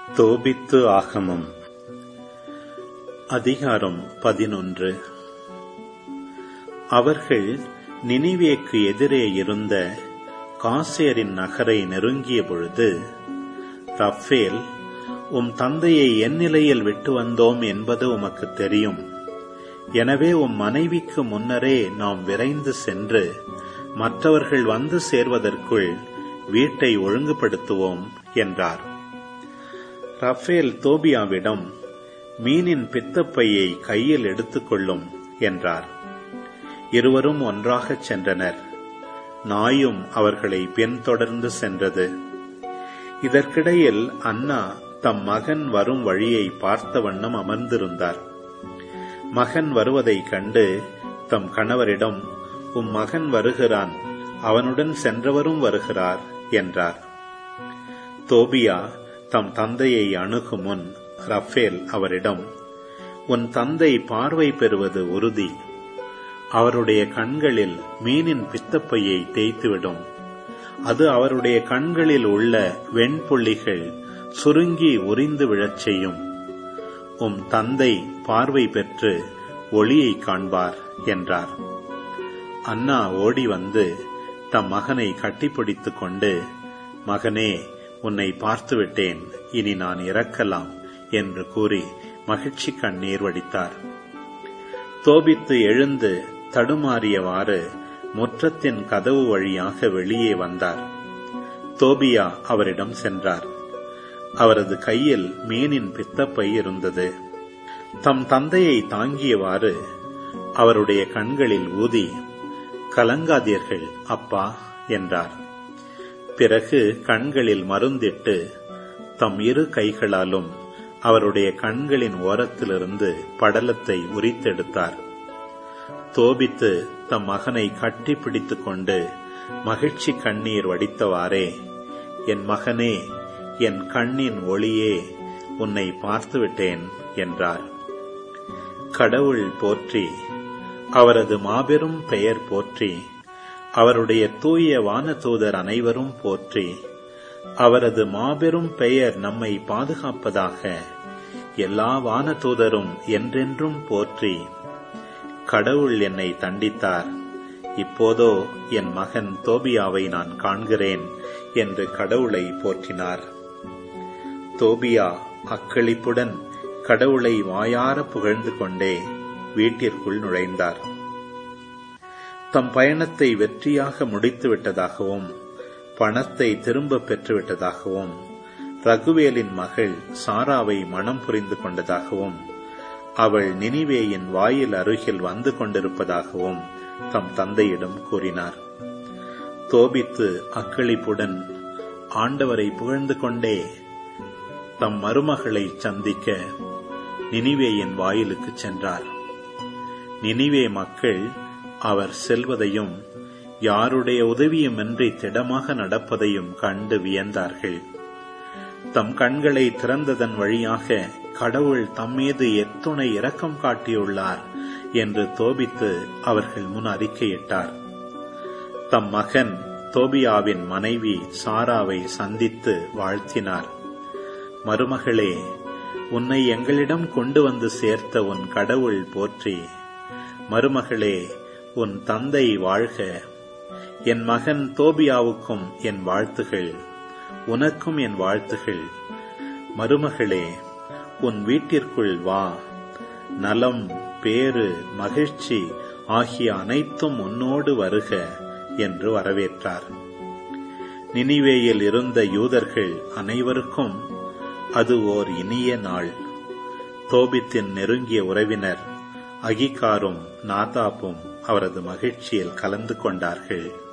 தோபித்து ஆகமம் அதிகாரம் பதினொன்று அவர்கள் நினிவேக்கு எதிரே இருந்த காசேரின் நகரை நெருங்கிய பொழுது ரஃபேல் உம் தந்தையை என் நிலையில் விட்டு வந்தோம் என்பது உமக்கு தெரியும் எனவே உம் மனைவிக்கு முன்னரே நாம் விரைந்து சென்று மற்றவர்கள் வந்து சேர்வதற்குள் வீட்டை ஒழுங்குபடுத்துவோம் என்றார் ரஃபேல் தோபியாவிடம் மீனின் பித்தப்பையை கையில் எடுத்துக்கொள்ளும் என்றார் இருவரும் ஒன்றாகச் சென்றனர் நாயும் அவர்களை பின்தொடர்ந்து சென்றது இதற்கிடையில் அண்ணா தம் மகன் வரும் வழியை பார்த்த வண்ணம் அமர்ந்திருந்தார் மகன் வருவதைக் கண்டு தம் கணவரிடம் உம் மகன் வருகிறான் அவனுடன் சென்றவரும் வருகிறார் என்றார் தோபியா தம் தந்தையை அணுகும் முன் ரஃபேல் அவரிடம் உன் தந்தை பார்வை பெறுவது உறுதி அவருடைய கண்களில் மீனின் பித்தப்பையை தேய்த்துவிடும் அது அவருடைய கண்களில் உள்ள வெண்புள்ளிகள் சுருங்கி உறிந்து விழச் செய்யும் உம் தந்தை பார்வை பெற்று ஒளியை காண்பார் என்றார் அண்ணா ஓடி வந்து தம் மகனை கட்டிப்பிடித்துக் கொண்டு மகனே உன்னை பார்த்துவிட்டேன் இனி நான் இறக்கலாம் என்று கூறி மகிழ்ச்சி கண்ணீர் வடித்தார் தோபித்து எழுந்து தடுமாறியவாறு முற்றத்தின் கதவு வழியாக வெளியே வந்தார் தோபியா அவரிடம் சென்றார் அவரது கையில் மீனின் பித்தப்பை இருந்தது தம் தந்தையை தாங்கியவாறு அவருடைய கண்களில் ஊதி கலங்காதீர்கள் அப்பா என்றார் பிறகு கண்களில் மருந்திட்டு தம் இரு கைகளாலும் அவருடைய கண்களின் ஓரத்திலிருந்து படலத்தை உரித்தெடுத்தார் தோபித்து தம் மகனை கட்டி பிடித்துக் கொண்டு மகிழ்ச்சி கண்ணீர் வடித்தவாறே என் மகனே என் கண்ணின் ஒளியே உன்னை பார்த்துவிட்டேன் என்றார் கடவுள் போற்றி அவரது மாபெரும் பெயர் போற்றி அவருடைய தூய வானதூதர் அனைவரும் போற்றி அவரது மாபெரும் பெயர் நம்மை பாதுகாப்பதாக எல்லா வானதூதரும் என்றென்றும் போற்றி கடவுள் என்னை தண்டித்தார் இப்போதோ என் மகன் தோபியாவை நான் காண்கிறேன் என்று கடவுளை போற்றினார் தோபியா அக்களிப்புடன் கடவுளை வாயார புகழ்ந்து கொண்டே வீட்டிற்குள் நுழைந்தார் தம் பயணத்தை வெற்றியாக முடித்துவிட்டதாகவும் பணத்தை திரும்ப பெற்றுவிட்டதாகவும் ரகுவேலின் மகள் சாராவை மனம் புரிந்து கொண்டதாகவும் அவள் நினிவேயின் வாயில் அருகில் வந்து கொண்டிருப்பதாகவும் தம் தந்தையிடம் கூறினார் தோபித்து அக்களிப்புடன் ஆண்டவரை புகழ்ந்து கொண்டே தம் மருமகளை சந்திக்க நினிவேயின் வாயிலுக்கு சென்றார் நினிவே மக்கள் அவர் செல்வதையும் யாருடைய உதவியுமின்றி திடமாக நடப்பதையும் கண்டு வியந்தார்கள் தம் கண்களை திறந்ததன் வழியாக கடவுள் தம்மீது எத்துணை இரக்கம் காட்டியுள்ளார் என்று தோபித்து அவர்கள் முன் அறிக்கையிட்டார் தம் மகன் தோபியாவின் மனைவி சாராவை சந்தித்து வாழ்த்தினார் மருமகளே உன்னை எங்களிடம் கொண்டு வந்து சேர்த்த உன் கடவுள் போற்றி மருமகளே உன் தந்தை வாழ்க என் மகன் தோபியாவுக்கும் என் வாழ்த்துகள் உனக்கும் என் வாழ்த்துகள் மருமகளே உன் வீட்டிற்குள் வா நலம் பேறு மகிழ்ச்சி ஆகிய அனைத்தும் உன்னோடு வருக என்று வரவேற்றார் நினிவேயில் இருந்த யூதர்கள் அனைவருக்கும் அது ஓர் இனிய நாள் தோபித்தின் நெருங்கிய உறவினர் அகிகாரும் நாதாப்பும் அவரது மகிழ்ச்சியில் கலந்து கொண்டார்கள்